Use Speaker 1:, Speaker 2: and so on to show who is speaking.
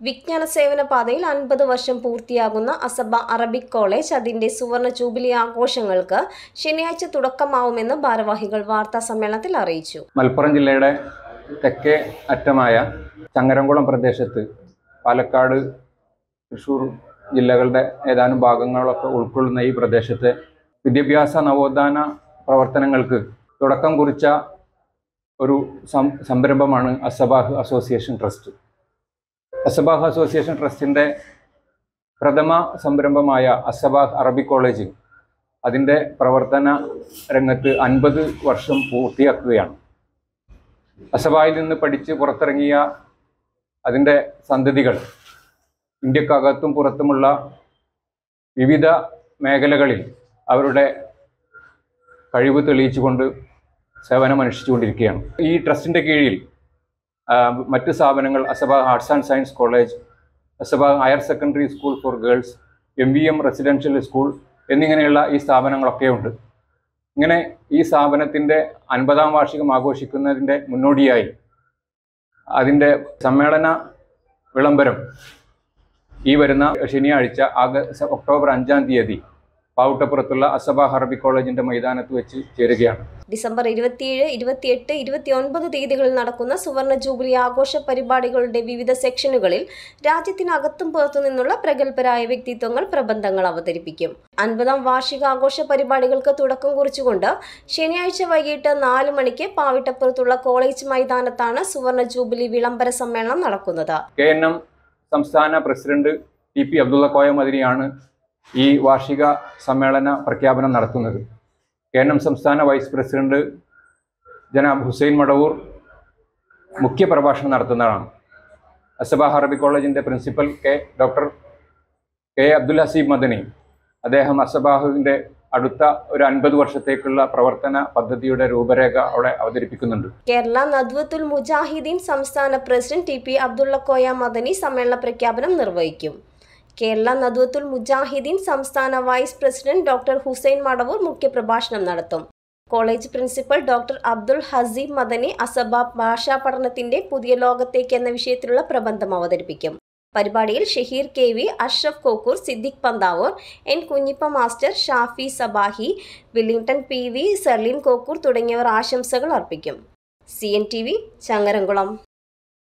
Speaker 1: വിജ്ഞാന സേവന പാതയിൽ അൻപത് വർഷം പൂർത്തിയാകുന്ന അസബ അറബിക് കോളേജ് അതിന്റെ സുവർണ ജൂബിലി ആഘോഷങ്ങൾക്ക് ശനിയാഴ്ച തുടക്കമാവുമെന്ന് ഭാരവാഹികൾ വാർത്താ സമ്മേളനത്തിൽ അറിയിച്ചു
Speaker 2: മലപ്പുറം ജില്ലയുടെ തെക്കേ അറ്റമായ ചങ്ങരംകുളം പ്രദേശത്ത് പാലക്കാട് തൃശ്ശൂർ ജില്ലകളുടെ ഏതാനും ഭാഗങ്ങളൊക്കെ ഉൾക്കൊള്ളുന്ന ഈ പ്രദേശത്തെ വിദ്യാഭ്യാസ നവോത്ഥാന പ്രവർത്തനങ്ങൾക്ക് തുടക്കം കുറിച്ച ഒരു സം സംരംഭമാണ് Asabah association trust Asabah association ട്രസ്റ്റിൻ്റെ പ്രഥമ സംരംഭമായ അസബാഹ് അറബിക് കോളേജ് അതിൻ്റെ പ്രവർത്തന രംഗത്ത് അൻപത് വർഷം പൂർത്തിയാക്കുകയാണ് അസബായിൽ നിന്ന് പഠിച്ച് പുറത്തിറങ്ങിയ അതിൻ്റെ സന്തതികൾ ഇന്ത്യക്കകത്തും പുറത്തുമുള്ള വിവിധ മേഖലകളിൽ അവരുടെ കഴിവ് തെളിയിച്ചുകൊണ്ട് സേവനമനുഷ്ഠിച്ചുകൊണ്ടിരിക്കുകയാണ് ഈ ട്രസ്റ്റിൻ്റെ കീഴിൽ ആ, മറ്റ് സ്ഥാപനങ്ങൾ Asaba arts and science college Asaba higher secondary school for girls M V M residential school എന്നിങ്ങനെയുള്ള ഈ സ്ഥാപനങ്ങളൊക്കെ ഉണ്ട് ഇങ്ങനെ ഈ സ്ഥാപനത്തിൻ്റെ അൻപതാം വാർഷികം ആഘോഷിക്കുന്നതിൻ്റെ മുന്നോടിയായി അതിൻ്റെ സമ്മേളന വിളംബരം ഈ വരുന്ന ശനിയാഴ്ച ആഗസ്റ്റ് ഒക്ടോബർ അഞ്ചാം തീയതി പാവുട്ടപ്പുറത്തുള്ള അസബ അറബി കോളേജിൻ്റെ മൈതാനത്ത് വെച്ച് ചേരുകയാണ്
Speaker 1: ഡിസംബർ ഇരുപത്തിയേഴ് ഇരുപത്തിയെട്ട് ഇരുപത്തിയൊൻപത് തീയതികളിൽ നടക്കുന്ന സുവർണ ജൂബിലി ആഘോഷ പരിപാടികളുടെ വിവിധ സെക്ഷനുകളിൽ രാജ്യത്തിനകത്തും പുറത്തു നിന്നുള്ള പ്രഗത്ഭരായ വ്യക്തിത്വങ്ങൾ പ്രബന്ധങ്ങൾ അവതരിപ്പിക്കും അൻപതാം വാർഷികാഘോഷ പരിപാടികൾക്ക് തുടക്കം കുറിച്ചുകൊണ്ട് ശനിയാഴ്ച വൈകിട്ട് നാല് മണിക്ക് പാവിട്ടപ്പുറത്തുള്ള കോളേജ് മൈതാനത്താണ് സുവർണ ജൂബിലി വിളംബര സമ്മേളനം നടക്കുന്നത്
Speaker 2: കെ എൻ എം സംസ്ഥാന president T P Abdulla Koya മദിനിയാണ് ഈ വാർഷിക സമ്മേളന പ്രഖ്യാപനം നടത്തുന്നത് കെ എൻ എം സംസ്ഥാന വൈസ് പ്രസിഡന്റ് ജനാബ് ഹുസൈൻ മടവൂർ മുഖ്യ പ്രഭാഷണം നടത്തുന്നതാണ് അസബ അറബി കോളേജിൻ്റെ principal K doctor K Abdul Haseeb Madani അദ്ദേഹം അസബാഹുവിൻ്റെ അടുത്ത ഒരു അൻപത് വർഷത്തേക്കുള്ള പ്രവർത്തന പദ്ധതിയുടെ രൂപരേഖ അവിടെ അവതരിപ്പിക്കുന്നുണ്ട്
Speaker 1: കേരള നദ്വത്തുൽ മുജാഹിദീൻ സംസ്ഥാന president T P Abdulla Koya Madani സമ്മേളന പ്രഖ്യാപനം നിർവഹിക്കും കേരള നദ്വത്തുൽ മുജാഹിദീൻ സംസ്ഥാന vice president doctor Hussain Madavoor മുഖ്യപ്രഭാഷണം നടത്തും college principal doctor Abdul Haseeb Madani Asaba ഭാഷാ പഠനത്തിന്റെ പുതിയ ലോകത്തേക്ക് എന്ന വിഷയത്തിലുള്ള പ്രബന്ധം അവതരിപ്പിക്കും പരിപാടിയിൽ Shaheer K V Ashraf Kokkur Siddique Panthavoor N Kunhippa master Shafi Sabahi Willington P V Serlin Kokkur തുടങ്ങിയവർ ആശംസകൾ അർപ്പിക്കും C N T V Changaramkulam